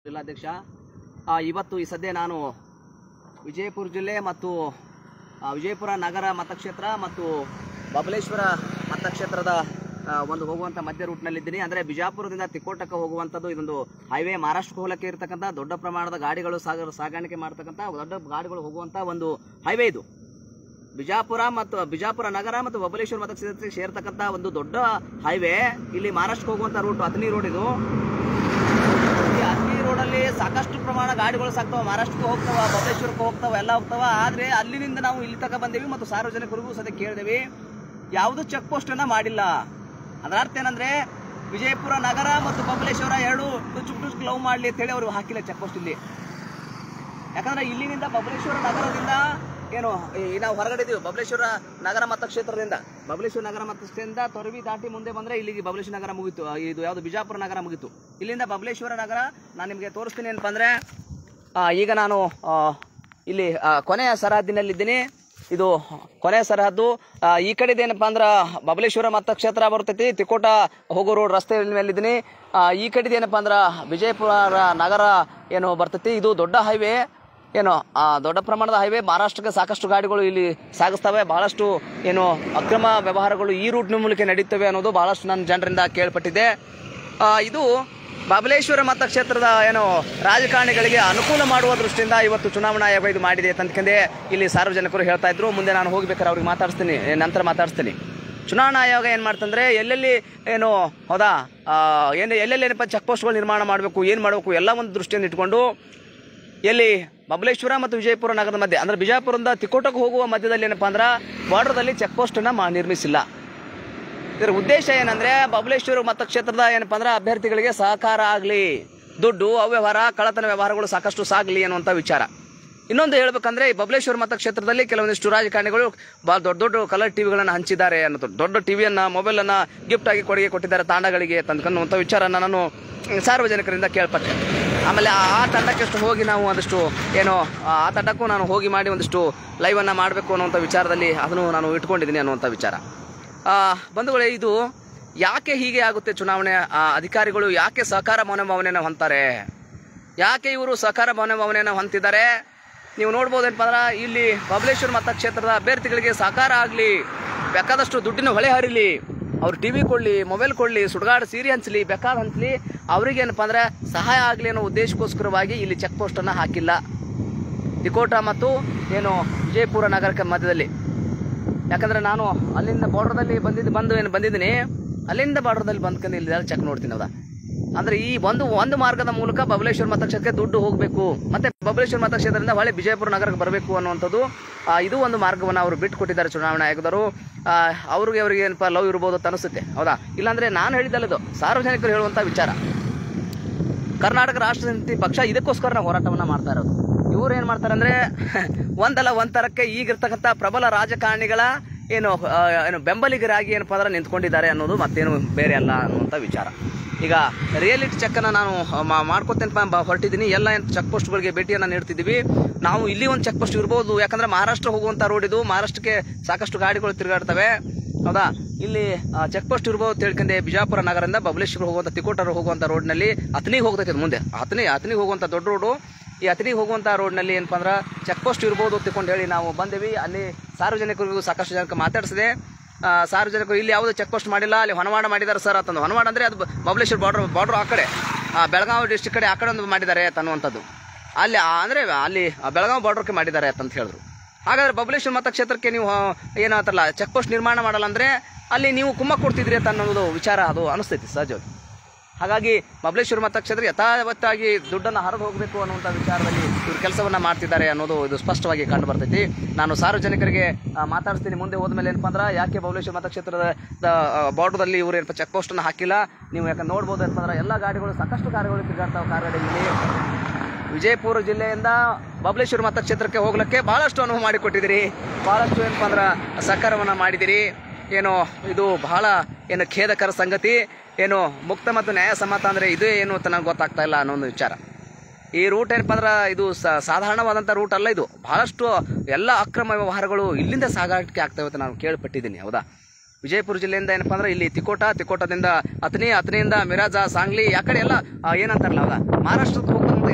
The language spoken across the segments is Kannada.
ಜಿಲ್ಲಾಧ್ಯಕ್ಷ ಆ, ಇವತ್ತು ಈ ಸದ್ಯ ನಾನು ವಿಜಯಪುರ ಜಿಲ್ಲೆ ಮತ್ತು ಆ, ವಿಜಯಪುರ ನಗರ ಮತಕ್ಷೇತ್ರ ಮತ್ತು ಬಬಲೇಶ್ವರ ಮತಕ್ಷೇತ್ರದ ಆ, ಒಂದು ಹೋಗುವಂಥ ಮಧ್ಯ ರೂಟ್ನಲ್ಲಿದ್ದೀನಿ ಅಂದರೆ ಬಿಜಾಪುರದಿಂದ ತಿಕೋಟಕ್ಕೆ ಹೋಗುವಂಥದ್ದು ಇದೊಂದು ಹೈವೇ ಮಹಾರಾಷ್ಟ್ರಕ್ಕೆ ಹೋಗಲಿಕ್ಕೆ ಇರತಕ್ಕಂಥ ದೊಡ್ಡ ಪ್ರಮಾಣದ ಗಾಡಿಗಳು ಸಾಗ ಸಾಗಾಣಿಕೆ ಮಾಡ್ತಕ್ಕಂಥ ದೊಡ್ಡ ಗಾಡಿಗಳು ಹೋಗುವಂಥ ಒಂದು ಹೈವೇ ಇದು ಬಿಜಾಪುರ ಮತ್ತು ಬಿಜಾಪುರ ನಗರ ಮತ್ತು ಬಬಲೇಶ್ವರ ಮತಕ್ಷೇತ್ರಕ್ಕೆ ಸೇರ್ತಕ್ಕಂಥ ಒಂದು ದೊಡ್ಡ ಹೈವೇ ಇಲ್ಲಿ ಮಹಾರಾಷ್ಟ್ರಕ್ಕೆ ಹೋಗುವಂಥ ರೂಟ್ ಹತ್ತನೇ ರೋಡ್ ಇದು ಈ ಹತ್ತಿ ರೋಡಲ್ಲಿ ಸಾಕಷ್ಟು ಪ್ರಮಾಣ ಗಾಡಿಗಳು ಸಾಕ್ತಾವ ಮಹಾರಾಷ್ಟ್ರಕ್ಕೆ ಹೋಗ್ತಾವ ಬಬಲೇಶ್ವರಕ್ಕೆ ಹೋಗ್ತಾವ ಎಲ್ಲ ಹೋಗ್ತಾವ ಆದ್ರೆ ಅಲ್ಲಿನಿಂದ ನಾವು ಇಲ್ಲಿ ತಕ ಬಂದೇವಿ ಮತ್ತು ಸಾರ್ವಜನಿಕರಿಗೂ ಸದ್ಯ ಕೇಳಿದೇವಿ ಯಾವುದು ಚೆಕ್ ಪೋಸ್ಟ್ ಅನ್ನ ಮಾಡಿಲ್ಲ ಅದರ ಅರ್ಥ ಏನಂದ್ರೆ ವಿಜಯಪುರ ನಗರ ಮತ್ತು ಬಬಲೇಶ್ವರ ಎರಡು ಟುಚುಕ್ ಟುಚುಕ್ ಲವ್ ಮಾಡ್ಲಿ ಅಂತೇಳಿ ಅವರು ಹಾಕಿಲ್ಲ ಚೆಕ್ ಪೋಸ್ಟ್ ಇಲ್ಲಿ ಯಾಕಂದ್ರೆ ಇಲ್ಲಿನಿಂದ ಬಬಲೇಶ್ವರ ನಗರದಿಂದ ಏನು ಈ ನಾವು ಹೊರಗಡೆ ಇದೀವಿ ಬಬಲೇಶ್ವರ ನಗರ ಮತಕ್ಷೇತ್ರದಿಂದ ಬಬಲೇಶ್ವರ ನಗರ ಮತಕ್ಷೇತ್ರದಿಂದ ತೊರವಿ ದಾಟಿ ಮುಂದೆ ಬಂದ್ರೆ ಇಲ್ಲಿಗೆ ಬಬಲೇಶ್ವರ ನಗರ ಮುಗೀತು ಆ, ಇದು ಯಾವುದು ಬಿಜಾಪುರ ನಗರ ಮುಗೀತು ಇಲ್ಲಿಂದ ಬಬಲೇಶ್ವರ ನಗರ ನಾನು ನಿಮಗೆ ತೋರಿಸ್ತೀನಿ ಏನಪ್ಪ ಅಂದ್ರೆ ಆ, ಈಗ ನಾನು ಆ, ಇಲ್ಲಿ ಆ, ಕೊನೆಯ ಸರಹದ್ದಿನಲ್ಲಿದ್ದೀನಿ ಇದು ಕೊನೆಯ ಸರಹದ್ದು ಆ, ಈ ಕಡೆದು ಏನಪ್ಪ ಅಂದ್ರೆ ಬಬಲೇಶ್ವರ ಮತಕ್ಷೇತ್ರ ಬರ್ತೈತಿ ತಿಕೋಟ ಹೋಗೋ ರೋಡ್ ರಸ್ತೆ ಮೇಲಿದ್ದೀನಿ ಆ, ಈ ಕಡೆದು ಏನಪ್ಪ ಅಂದ್ರೆ ವಿಜಯಪುರ ನಗರ ಏನು ಬರ್ತೈತಿ ಇದು ದೊಡ್ಡ ಹೈವೇ ಏನು ಆ ದೊಡ್ಡ ಪ್ರಮಾಣದ ಹೈವೇ ಮಹಾರಾಷ್ಟ್ರಕ್ಕೆ ಸಾಕಷ್ಟು ಗಾಡಿಗಳು ಇಲ್ಲಿ ಸಾಗಿಸ್ತವೆ ಬಹಳಷ್ಟು ಏನು ಅಕ್ರಮ ವ್ಯವಹಾರಗಳು ಈ ರೂಟ್ನ ಮೂಲಕ ನಡೀತವೆ ಅನ್ನೋದು ಬಹಳಷ್ಟು ನನ್ನ ಜನರಿಂದ ಕೇಳ್ಪಟ್ಟಿದೆ ಆ, ಇದು ಬಬಲೇಶ್ವರ ಮತಕ್ಷೇತ್ರದ ಏನು ರಾಜಕಾರಣಿಗಳಿಗೆ ಅನುಕೂಲ ಮಾಡುವ ದೃಷ್ಟಿಯಿಂದ ಇವತ್ತು ಚುನಾವಣಾ ಆಯೋಗ ಇದು ಮಾಡಿದೆ ಅಂತಂದ್ಕಂಡೆ ಇಲ್ಲಿ ಸಾರ್ವಜನಿಕರು ಹೇಳ್ತಾ ಇದ್ರು ಮುಂದೆ ನಾನು ಹೋಗ್ಬೇಕಾದ್ರೆ ಅವ್ರಿಗೆ ಮಾತಾಡಿಸ್ತೀನಿ ಏ, ನಂತರ ಮಾತಾಡಿಸ್ತೀನಿ ಚುನಾವಣಾ ಆಯೋಗ ಏನು ಮಾಡ್ತಂದ್ರೆ ಎಲ್ಲೆಲ್ಲಿ ಏನು ಹೌದಾ ಆ, ಏನು ಎಲ್ಲೆಲ್ಲಿ ಏನಪ್ಪ ಚೆಕ್ ಪೋಸ್ಟ್ಗಳು ನಿರ್ಮಾಣ ಮಾಡಬೇಕು ಏನು ಮಾಡಬೇಕು ಎಲ್ಲ ಒಂದು ದೃಷ್ಟಿಯಿಂದ ಇಟ್ಕೊಂಡು ಎಲ್ಲಿ ಬಬಲೇಶ್ವರ ಮತ್ತು ವಿಜಯಪುರ ನಗರದ ಮಧ್ಯೆ ಅಂದ್ರೆ ಬಿಜಾಪುರದಿಂದ ತಿಕೋಟಕ್ಕೆ ಹೋಗುವ ಮಧ್ಯದಲ್ಲಿ ಏನಪ್ಪಾ ಅಂದ್ರೆ ಬಾರ್ಡರ್ದಲ್ಲಿ ಚೆಕ್ ಪೋಸ್ಟ್ ಅನ್ನ ಮಾ- ನಿರ್ಮಿಸಿಲ್ಲ ಇದರ ಉದ್ದೇಶ ಏನಂದ್ರೆ ಬಬಲೇಶ್ವರ ಮತಕ್ಷೇತ್ರದ ಏನಪ್ಪಾ ಅಂದ್ರೆ ಅಭ್ಯರ್ಥಿಗಳಿಗೆ ಸಹಕಾರ ಆಗಲಿ ದುಡ್ಡು ಅವ್ಯವಹಾರ ಕಳ್ಳತನ ವ್ಯವಹಾರಗಳು ಸಾಕಷ್ಟು ಸಾಗಲಿ ಅನ್ನುವಂಥ ವಿಚಾರ ಇನ್ನೊಂದು ಹೇಳ್ಬೇಕಂದ್ರೆ ಈ ಬಬಲೇಶ್ವರ ಮತಕ್ಷೇತ್ರದಲ್ಲಿ ಕೆಲವೊಂದಿಷ್ಟು ರಾಜಕಾರಣಿಗಳು ಬಹಳ ದೊಡ್ಡ ದೊಡ್ಡ ಕಲರ್ ಟಿವಿಗಳನ್ನ ಹಂಚಿದ್ದಾರೆ ಅನ್ನೋದು ದೊಡ್ಡ ಟಿವಿಯನ್ನ ಮೊಬೈಲ್ ಅನ್ನ ಗಿಫ್ಟ್ ಆಗಿ ಕೊಡುಗೆ ಕೊಟ್ಟಿದ್ದಾರೆ ತಾಂಡಗಳಿಗೆ ತಂದ್ಕನ್ನುವಂಥ ವಿಚಾರನ ನಾನು ಸಾರ್ವಜನಿಕರಿಂದ ಕೇಳ್ಪಟ್ಟೆ ಆಮೇಲೆ ಆ ಆ ತಂಡಕ್ಕೆಷ್ಟು ಹೋಗಿ ನಾವು ಒಂದಿಷ್ಟು ಏನು ಆ ಆ ತಂಡಕ್ಕೂ ನಾನು ಹೋಗಿ ಮಾಡಿ ಒಂದಿಷ್ಟು ಲೈವ್ ಅನ್ನ ಮಾಡಬೇಕು ಅನ್ನುವಂಥ ವಿಚಾರದಲ್ಲಿ ಅದನ್ನು ನಾನು ಇಟ್ಕೊಂಡಿದ್ದೀನಿ ಅನ್ನುವಂಥ ವಿಚಾರ ಆ, ಬಂಧುಗಳೇ ಇದು ಯಾಕೆ ಹೀಗೆ ಆಗುತ್ತೆ ಚುನಾವಣೆ ಆ, ಅಧಿಕಾರಿಗಳು ಯಾಕೆ ಸಹಕಾರ ಮನೋಭಾವನೆಯನ್ನು ಹೊಂತಾರೆ ಯಾಕೆ ಇವರು ಸಹಕಾರ ಮನೋಭಾವನೆಯನ್ನು ಹೊಂತಿದ್ದಾರೆ ನೀವು ನೋಡ್ಬೋದೇನಪ್ಪ ಅಂದ್ರೆ ಇಲ್ಲಿ ಬಬಲೇಶ್ವರ ಮತಕ್ಷೇತ್ರದ ಅಭ್ಯರ್ಥಿಗಳಿಗೆ ಸಹಕಾರ ಆಗಲಿ ಬೇಕಾದಷ್ಟು ದುಡ್ಡಿನ ಹೊಳೆ ಹರಿಲಿ ಅವ್ರು ಟಿ ವಿ ಕೊಡಲಿ ಮೊಬೈಲ್ ಕೊಡಲಿ ಸುಡುಗಾಡು ಸೀರೆ ಹಂಚಲಿ ಬೇಕಾದ ಹಂಚಲಿ ಅವ್ರಿಗೇನಪ್ಪ ಅಂದ್ರೆ ಸಹಾಯ ಆಗಲಿ ಅನ್ನೋ ಉದ್ದೇಶಕ್ಕೋಸ್ಕರವಾಗಿ ಇಲ್ಲಿ ಚೆಕ್ ಪೋಸ್ಟನ್ನು ಹಾಕಿಲ್ಲ ತಿಕೋಟ ಮತ್ತು ಏನು ವಿಜಯಪುರ ನಗರಕ್ಕೆ ಮಧ್ಯದಲ್ಲಿ ಯಾಕಂದ್ರೆ ನಾನು ಅಲ್ಲಿಂದ ಬಾರ್ಡರ್ದಲ್ಲಿ ಬಂದಿದ್ದು ಬಂದು ಏನು ಬಂದಿದ್ದೀನಿ ಅಲ್ಲಿಂದ ಬಾರ್ಡರ್ದಲ್ಲಿ ಬಂದ್ಕೊಂಡು ಇಲ್ಲಿ ಚೆಕ್ ನೋಡ್ತೀನಿ ಹೌದಾ ಅಂದ್ರೆ ಈ ಒಂದು ಒಂದು ಮಾರ್ಗದ ಮೂಲಕ ಬಬಲೇಶ್ವರ ಮತಕ್ಷೇತ್ರಕ್ಕೆ ದುಡ್ಡು ಹೋಗಬೇಕು ಮತ್ತೆ ಬಬಲೇಶ್ವರ ಮತಕ್ಷೇತ್ರದಿಂದ ಹೊಳೆ ವಿಜಯಪುರ ನಗರಕ್ಕೆ ಬರಬೇಕು ಅನ್ನುವಂಥದ್ದು ಆ, ಇದು ಒಂದು ಮಾರ್ಗವನ್ನು ಅವರು ಬಿಟ್ಟುಕೊಟ್ಟಿದ್ದಾರೆ ಚುನಾವಣಾ ಆಯೋಗದವರು ಆ, ಅವ್ರಿಗೆ ಅವ್ರಿಗೆ ಏನಪ್ಪ ಲವ್ ಇರ್ಬೋದು ಅಂತ ಅನಿಸುತ್ತೆ ಹೌದಾ ಇಲ್ಲಾಂದ್ರೆ ನಾನು ಹೇಳಿದ್ದಲ್ಲದು ಸಾರ್ವಜನಿಕರು ಹೇಳುವಂಥ ವಿಚಾರ ಕರ್ನಾಟಕ ರಾಷ್ಟ್ರ ಸಮಿತಿ ಪಕ್ಷ ಇದಕ್ಕೋಸ್ಕರ ನಾವು ಹೋರಾಟವನ್ನ ಮಾಡ್ತಾ ಇರೋದು ಇವ್ರು ಏನ್ ಮಾಡ್ತಾರೆ ಅಂದ್ರೆ ಒಂದಲ್ಲ ಒಂದ್ ತರಕ್ಕೆ ಈಗಿರ್ತಕ್ಕಂಥ ಪ್ರಬಲ ರಾಜಕಾರಣಿಗಳ ಏನು ಆ, ಏನು ಬೆಂಬಲಿಗರಾಗಿ ಏನಪ್ಪ ಅಂದ್ರೆ ನಿಂತ್ಕೊಂಡಿದ್ದಾರೆ ಅನ್ನೋದು ಮತ್ತೇನು ಬೇರೆ ಅಲ್ಲ ಅನ್ನುವಂಥ ವಿಚಾರ ಈಗ ರಿಯಾಲಿಟಿ ಚೆಕ್ಕನ್ನು ನಾನು ಮಾ- ಮಾಡ್ಕೊತೇನಪ್ಪ ಬ- ಹೊರಟಿದ್ದೀನಿ ಎಲ್ಲ ಏನು ಚೆಕ್ ಪೋಸ್ಟ್ಗಳಿಗೆ ಭೇಟಿಯನ್ನು ನೀಡ್ತಿದ್ದೀವಿ ನಾವು ಇಲ್ಲಿ ಒಂದು ಚೆಕ್ ಪೋಸ್ಟ್ ಇರ್ಬೋದು ಯಾಕಂದ್ರೆ ಮಹಾರಾಷ್ಟ್ರ ಹೋಗುವಂಥ ರೋಡ್ ಇದು ಮಹಾರಾಷ್ಟ್ರಕ್ಕೆ ಸಾಕಷ್ಟು ಗಾಡಿಗಳು ತಿರುಗಾಡ್ತವೆ ಹೌದಾ ಇಲ್ಲಿ ಚೆಕ್ ಪೋಸ್ಟ್ ಇರ್ಬೋದು ತಿಳ್ಕೊಂಡೆ ಬಿಜಾಪುರ ನಗರದಿಂದ ಬಬಲೇಶ್ವರ ಹೋಗುವಂಥ ತಿಕೋಟರು ಹೋಗುವಂಥ ರೋಡ್ನಲ್ಲಿ ಹತ್ತನಿಗೆ ಹೋಗ್ತೈತೆ ಅದು ಮುಂದೆ ಹತ್ತನಿ ಹತ್ತನಿಗೆ ಹೋಗುವಂಥ ದೊಡ್ಡ ರೋಡು ಈ ಹತ್ತನಿಗೆ ಹೋಗುವಂಥ ರೋಡ್ನಲ್ಲಿ ಏನಪ್ಪ ಅಂದ್ರೆ ಚೆಕ್ ಪೋಸ್ಟ್ ಇರ್ಬೋದು ತಿಳ್ಕೊಂಡು ಹೇಳಿ ನಾವು ಬಂದೇವಿ ಅಲ್ಲಿ ಸಾರ್ವಜನಿಕರಿಗೂ ಸಾಕಷ್ಟು ಜನಕ್ಕೆ ಮಾತಾಡಿಸಿದೆ ಆ, ಸಾರ್ವಜನಿಕರು ಇಲ್ಲಿ ಯಾವುದು ಚೆಕ್ ಪೋಸ್ಟ್ ಮಾಡಿಲ್ಲ ಅಲ್ಲಿ ಹೊನವಾಡ ಮಾಡಿದ್ದಾರೆ ಸರ್ ಅಂತಂದು ಹೊನವಾಡ ಅಂದರೆ ಅದು ಬ- ಬಬಲೇಶ್ವರ ಬಾರ್ಡರ್ ಬಾರ್ಡರ್ ಆ ಕಡೆ ಆ, ಬೆಳಗಾವಿ ಡಿಸ್ಟಿಕ್ ಕಡೆ ಆ ಕಡೆ ಒಂದು ಮಾಡಿದ್ದಾರೆ ಅನ್ನುವಂಥದ್ದು ಅಲ್ಲಿ ಆ- ಅಂದ್ರೆ ಅಲ್ಲಿ ಆ ಬೆಳಗಾವಿ ಬಾರ್ಡರ್ಗೆ ಮಾಡಿದ್ದಾರೆ ಅಂತ ಹೇಳಿದ್ರು ಹಾಗಾದ್ರೆ ಬಬಲೇಶ್ವರ ಮತಕ್ಷೇತ್ರಕ್ಕೆ ನೀವು ಆ, ಏನಂತಾರಲ್ಲ ಚೆಕ್ ಪೋಸ್ಟ್ ನಿರ್ಮಾಣ ಮಾಡಲ್ಲ ಅಂದ್ರೆ ಅಲ್ಲಿ ನೀವು ಕುಮ್ಮ ಕೊಡ್ತಿದ್ರಿ ಅಂತ ಅನ್ನೋದು ವಿಚಾರ ಅದು ಅನಿಸ್ತೈತಿ ಸಹಜವಾಗಿ ಹಾಗಾಗಿ ಬಬಲೇಶ್ವರ ಮತಕ್ಷೇತ್ರ ಯಥಾವತ್ತಾಗಿ ದುಡ್ಡನ್ನು ಹರಿದು ಹೋಗಬೇಕು ಅನ್ನುವಂಥ ವಿಚಾರದಲ್ಲಿ ಇವರು ಕೆಲಸವನ್ನ ಮಾಡ್ತಿದ್ದಾರೆ ಅನ್ನೋದು ಇದು ಸ್ಪಷ್ಟವಾಗಿ ಕಂಡು ಬರ್ತೈತಿ ನಾನು ಸಾರ್ವಜನಿಕರಿಗೆ ಆ, ಮಾತಾಡಿಸ್ತೀನಿ ಮುಂದೆ ಹೋದ್ಮೇಲೆ ಏನಪ್ಪ ಅಂದ್ರೆ ಯಾಕೆ ಬಬಲೇಶ್ವರ ಮತಕ್ಷೇತ್ರದ ಬಾರ್ಡರ್ದಲ್ಲಿ ಇವರು ಏನಪ್ಪ ಚೆಕ್ ಪೋಸ್ಟನ್ನು ಹಾಕಿಲ್ಲ ನೀವು ಯಾಕಂದ್ರೆ ನೋಡ್ಬೋದು ಏನಪ್ಪ ಅಂದ್ರೆ ಎಲ್ಲ ಗಾಡಿಗಳು ಸಾಕಷ್ಟು ಕಾರ್ಯಗಳು ತಿರುಗಾಡ್ತಾವೆ ಕಾರ್ಗಡಿಯಲ್ಲಿ ವಿಜಯಪುರ ಜಿಲ್ಲೆಯಿಂದ ಬಬಲೇಶ್ವರ ಮತಕ್ಷೇತ್ರಕ್ಕೆ ಹೋಗ್ಲಿಕ್ಕೆ ಬಹಳಷ್ಟು ಅನುವು ಮಾಡಿಕೊಟ್ಟಿದ್ದೀರಿ ಬಹಳಷ್ಟು ಏನಪ್ಪ ಅಂದ್ರೆ ಸಹಕಾರವನ್ನು ಮಾಡಿದಿರಿ ಏನು ಇದು ಬಹಳ ಏನು ಖೇದಕರ ಸಂಗತಿ ಏನು ಮುಕ್ತ ಮತ್ತು ನ್ಯಾಯಸಮ್ಮತ ಅಂದರೆ ಇದೇ ಏನು ಅಂತ ನನಗೆ ಗೊತ್ತಾಗ್ತಾ ಇಲ್ಲ ಅನ್ನೋ ಒಂದು ವಿಚಾರ ಈ ರೂಟ್ ಏನಪ್ಪ ಅಂದ್ರೆ ಇದು ಸ- ಸಾಧಾರಣವಾದಂಥ ರೂಟ್ ಅಲ್ಲ ಇದು ಬಹಳಷ್ಟು ಎಲ್ಲ ಅಕ್ರಮ ವ್ಯವಹಾರಗಳು ಇಲ್ಲಿಂದ ಸಾಗಾಣಿಕೆ ಆಗ್ತವೆ ಅಂತ ನಾನು ಕೇಳ್ಪಟ್ಟಿದ್ದೀನಿ ಹೌದಾ ವಿಜಯಪುರ ಜಿಲ್ಲೆಯಿಂದ ಏನಪ್ಪಾ ಅಂದ್ರೆ ಇಲ್ಲಿ ತಿಕೋಟ ತಿಕೋಟದಿಂದ ಅತನಿ ಅತನಿಯಿಂದ ಮಿರಾಜ ಸಾಂಗ್ಲಿ ಆ ಕಡೆ ಎಲ್ಲ ಆ, ಏನಂತಾರಲ್ಲ ಹೌದಾ ಮಹಾರಾಷ್ಟ್ರಕ್ಕೆ ಹೋಗುವಂಥ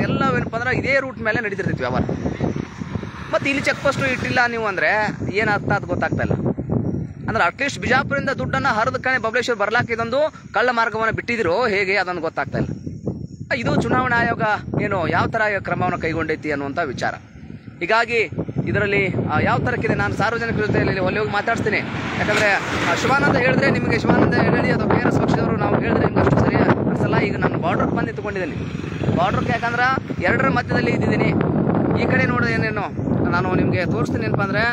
ಎಲ್ಲ ಏನಪ್ಪ ಅಂದ್ರೆ ಇದೇ ರೂಟ್ ಮೇಲೆ ನಡೀತಿರ್ತೈತಿ ವ್ಯವಹಾರ ಮತ್ತು ಇಲ್ಲಿ ಚೆಕ್ ಪೋಸ್ಟು ಇಟ್ಟಿಲ್ಲ ನೀವು ಅಂದರೆ ಏನು ಅರ್ಥ ಅದು ಗೊತ್ತಾಗ್ತಾ ಇಲ್ಲ ಅಂದ್ರೆ ಅಟ್ಲೀಸ್ಟ್ ಬಿಜಾಪುರದಿಂದ ದುಡ್ಡನ್ನು ಹರಿದ ಕಣೆ ಬಬಲೇಶ್ವರ್ ಬರ್ಲಾಕ ಇದೊಂದು ಕಳ್ಳ ಮಾರ್ಗವನ್ನು ಬಿಟ್ಟಿದಿರೋ ಹೇಗೆ ಅದನ್ನು ಗೊತ್ತಾಗ್ತಾ ಇಲ್ಲ ಇದು ಚುನಾವಣಾ ಆಯೋಗ ಏನು ಯಾವ ಥರ ಕ್ರಮವನ್ನು ಕೈಗೊಂಡೈತಿ ಅನ್ನುವಂಥ ವಿಚಾರ ಹೀಗಾಗಿ ಇದರಲ್ಲಿ ಆ, ಯಾವ ಥರಕ್ಕಿದೆ ನಾನು ಸಾರ್ವಜನಿಕರ ಜೊತೆಯಲ್ಲಿ ಒಳ್ಳೆ ಹೋಗಿ ಮಾತಾಡ್ತೀನಿ ಯಾಕಂದರೆ ಶಿವಾನಂದ ಹೇಳಿದ್ರೆ ನಿಮಗೆ ಶಿವಾನಂದ ಹೇಳಿ ಅಥವಾ ಬೇರೆ ಪಕ್ಷದವರು ನಾವು ಹೇಳಿದ್ರೆ ನಿಮ್ಗೆ ಅಷ್ಟು ಸರಿ ಅನ್ಸಲ್ಲ ಈಗ ನಾನು ಬಾರ್ಡ್ರಿಗೆ ಬಂದು ನಿಂತ್ಕೊಂಡಿದ್ದೀನಿ ಬಾರ್ಡ್ರಿಗೆ ಯಾಕಂದ್ರೆ ಎರಡರ ಮಧ್ಯದಲ್ಲಿ ಇದ್ದಿದ್ದೀನಿ ಈ ಕಡೆ ನೋಡೋದು ಏನೇನು ನಾನು ನಿಮಗೆ ತೋರಿಸ್ತೀನಿ ಏನಪ್ಪ ಅಂದರೆ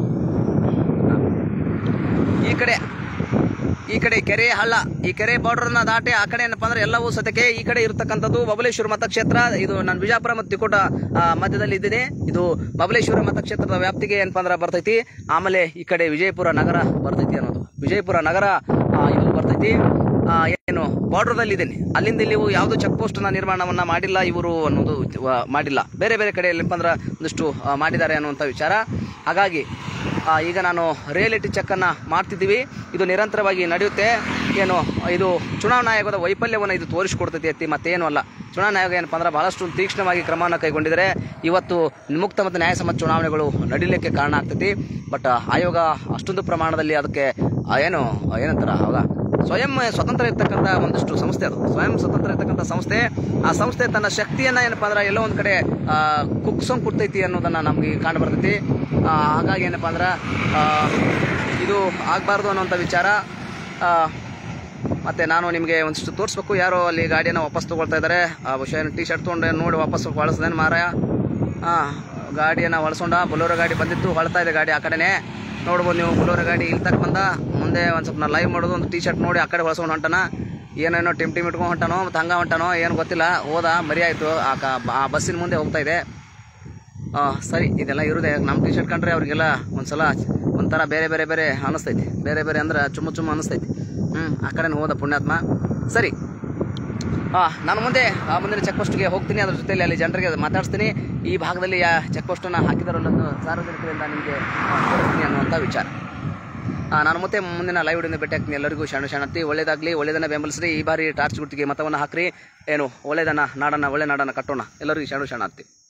ಈ ಕಡೆ ಈ ಕಡೆ ಕೆರೆ ಹಳ್ಳ ಈ ಕೆರೆ ಬಾರ್ಡರ್ನ ದಾಟಿ ಆ ಕಡೆ ಏನಪ್ಪ ಅಂದ್ರೆ ಎಲ್ಲವೂ ಸದ್ಯಕ್ಕೆ ಈ ಕಡೆ ಇರತಕ್ಕಂಥದ್ದು ಬಬಲೇಶ್ವರ ಮತಕ್ಷೇತ್ರ ಇದು ನಾನು ಬಿಜಾಪುರ ಮತ್ತು ತಿಕೋಟ ಆ, ಮಧ್ಯದಲ್ಲಿ ಇದ್ದೀನಿ ಇದು ಬಬಲೇಶ್ವರ ಮತಕ್ಷೇತ್ರದ ವ್ಯಾಪ್ತಿಗೆ ಏನಪ್ಪ ಅಂದ್ರೆ ಬರ್ತೈತಿ ಆಮೇಲೆ ಈ ಕಡೆ ವಿಜಯಪುರ ನಗರ ಬರ್ತೈತಿ ಅನ್ನೋದು ವಿಜಯಪುರ ನಗರ ಆ, ಇದು ಬರ್ತೈತಿ ಆ, ಏನು ಬಾರ್ಡರ್ದಲ್ಲಿ ಇದ್ದೀನಿ ಅಲ್ಲಿಂದ ಇಲ್ಲಿ ಯಾವುದು ಚೆಕ್ ಪೋಸ್ಟ್ನ ನಿರ್ಮಾಣವನ್ನ ಮಾಡಿಲ್ಲ ಇವರು ಅನ್ನೋದು ಆ, ಮಾಡಿಲ್ಲ ಬೇರೆ ಬೇರೆ ಕಡೆ ಏನಪ್ಪ ಅಂದ್ರೆ ಒಂದಿಷ್ಟು ಆ, ಮಾಡಿದ್ದಾರೆ ಅನ್ನುವಂಥ ವಿಚಾರ ಹಾಗಾಗಿ ಆ, ಈಗ ನಾನು ರಿಯಾಲಿಟಿ ಚೆಕ್ಕನ್ನು ಮಾಡ್ತಿದ್ದೀವಿ ಇದು ನಿರಂತರವಾಗಿ ನಡೆಯುತ್ತೆ ಏನು ಇದು ಚುನಾವಣಾ ಆಯೋಗದ ವೈಫಲ್ಯವನ್ನು ಇದು ತೋರಿಸಿಕೊಡ್ತೈತಿ ಅತ್ತಿ ಮತ್ತೇನು ಅಲ್ಲ ಚುನಾವಣಾ ಆಯೋಗ ಏನಪ್ಪ ಅಂದ್ರೆ ಬಹಳಷ್ಟು ತೀಕ್ಷ್ಣವಾಗಿ ಕ್ರಮವನ್ನು ಕೈಗೊಂಡಿದ್ದಾರೆ ಇವತ್ತು ಮುಕ್ತ ಮತ್ತು ನ್ಯಾಯಸಮ್ಮತ ಚುನಾವಣೆಗಳು ನಡೀಲಿಕ್ಕೆ ಕಾರಣ ಆಗ್ತೈತಿ ಬಟ್ ಆಯೋಗ ಅಷ್ಟೊಂದು ಪ್ರಮಾಣದಲ್ಲಿ ಅದಕ್ಕೆ ಆ, ಏನು ಏನಂತಾರ ಅವಾಗ ಸ್ವಯಂ ಸ್ವತಂತ್ರ ಇರ್ತಕ್ಕಂಥ ಒಂದಿಷ್ಟು ಸಂಸ್ಥೆ ಅದು ಸ್ವಯಂ ಸ್ವತಂತ್ರ ಇರ್ತಕ್ಕಂಥ ಸಂಸ್ಥೆ ಆ ಸಂಸ್ಥೆ ತನ್ನ ಶಕ್ತಿಯನ್ನು ಏನಪ್ಪ ಅಂದ್ರೆ ಎಲ್ಲೋ ಒಂದು ಕಡೆ ಆ, ಕುಗ್ಸೋಂಗ್ ಕೊಡ್ತೈತಿ ಅನ್ನೋದನ್ನು ನಮಗೆ ಕಾಣು ಬರ್ತೈತಿ ಆ, ಹಾಗಾಗಿ ಏನಪ್ಪ ಅಂದ್ರೆ ಆ, ಇದು ಆಗಬಾರ್ದು ಅನ್ನೋಂಥ ವಿಚಾರ ಆ, ಮತ್ತೆ ನಾನು ನಿಮಗೆ ಒಂದಿಷ್ಟು ತೋರಿಸ್ಬೇಕು ಯಾರೋ ಅಲ್ಲಿ ಗಾಡಿಯನ್ನು ವಾಪಸ್ ತೊಗೊಳ್ತಾ ಇದ್ದಾರೆ ಆ ಬಹುಶಃ ಟಿ ಶರ್ಟ್ ತೊಗೊಂಡು ನೋಡಿ ವಾಪಸ್ ಹೊಳಸ್ದೇನು ಮಾರಾಯ ಹಾಂ ಗಾಡಿಯನ್ನು ಹೊಳಸೊಂಡ ಬೊಲೋರೋ ಗಾಡಿ ಬಂದಿತ್ತು ಹೊಳ್ತಾ ಇದೆ ಗಾಡಿ ಆ ಕಡೆನೇ ನೋಡ್ಬೋದು ನೀವು ಬೊಲೋರೋ ಗಾಡಿ ಇಲ್ಲಿ ತಕ್ಕ ಬಂದ ಮುಂದೆ ಒಂದು ಸ್ವಲ್ಪ ನಾ ಲೈವ್ ಮಾಡೋದು ಒಂದು ಟಿ ಶರ್ಟ್ ನೋಡಿ ಆ ಕಡೆ ಹೊಳ್ಸ್ಕೊಂಡು ಹೊಂಟಾನ ಏನೇನೋ ಟಿಮ್ ಟಿಮ್ ಇಟ್ಕೊಂಡು ಹೊಂಟಾನೋ ಮತ್ತು ಹಂಗೆ ಹೊಂಟಾನೋ ಏನು ಗೊತ್ತಿಲ್ಲ ಹೋದ ಮರಿ ಆಯಿತು ಆ ಕ ಆ ಬಸ್ಸಿನ ಮುಂದೆ ಹೋಗ್ತಾ ಇದೆ ಆ, ಸರಿ ಇದೆಲ್ಲ ಇರುದೆ ನಮ್ಮ ಟಿ ಶರ್ಟ್ ಕಂಡ್ರೆ ಅವ್ರಿಗೆಲ್ಲ ಒಂದ್ಸಲ ಒಂಥರ ಬೇರೆ ಬೇರೆ ಬೇರೆ ಅನಿಸ್ತೈತಿ ಬೇರೆ ಬೇರೆ ಅಂದ್ರೆ ಚುಮ್ಮ ಚುಮ್ಮ ಅನಿಸ್ತೈತಿ ಹ್ಞೂ ಆ ಕಡೆನೇ ಹೋದ ಪುಣ್ಯಾತ್ಮ ಸರಿ ಹಾಂ ನಾನು ಮುಂದೆ ಆ ಮುಂದಿನ ಚೆಕ್ ಪೋಸ್ಟ್ಗೆ ಹೋಗ್ತೀನಿ ಅದ್ರ ಜೊತೆಲಿ ಅಲ್ಲಿ ಜನರಿಗೆ ಮಾತಾಡಿಸ್ತೀನಿ ಈ ಭಾಗದಲ್ಲಿ ಯಾ ಚೆಕ್ ಪೋಸ್ಟನ್ನು ಹಾಕಿದಾರಲ್ಲ ಅನ್ನೋ ಸಾರ್ವಜನಿಕರಿಂದ ನಿಮಗೆ ತೋರಿಸ್ತೀನಿ ಅನ್ನುವಂಥ ವಿಚಾರ ಆ, ನಾನು ಮತ್ತೆ ಮುಂದಿನ ಲೈವ್ ವಿಡಿಯೋನ ಭೇಟಿ ಆಗ್ತೀನಿ ಎಲ್ಲರಿಗೂ ಶರಣ ಶರಣತಿ ಒಳ್ಳೇದಾಗಲಿ ಒಳ್ಳೇದನ್ನ ಬೆಂಬಲಿಸ್ರಿ ಈ ಬಾರಿ ಟಾರ್ಚ್ ಗುರ್ತಿಗೆ ಮತವನ್ನು ಹಾಕ್ರಿ ಏನು ಒಳ್ಳೇದನ್ನ ನಾಡನ್ನ ಒಳ್ಳೆ ನಾಡನ್ನ ಕಟ್ಟೋಣ ಎಲ್ಲರಿಗೂ ಶರಣ ಶರಣಾರ್ಥಿ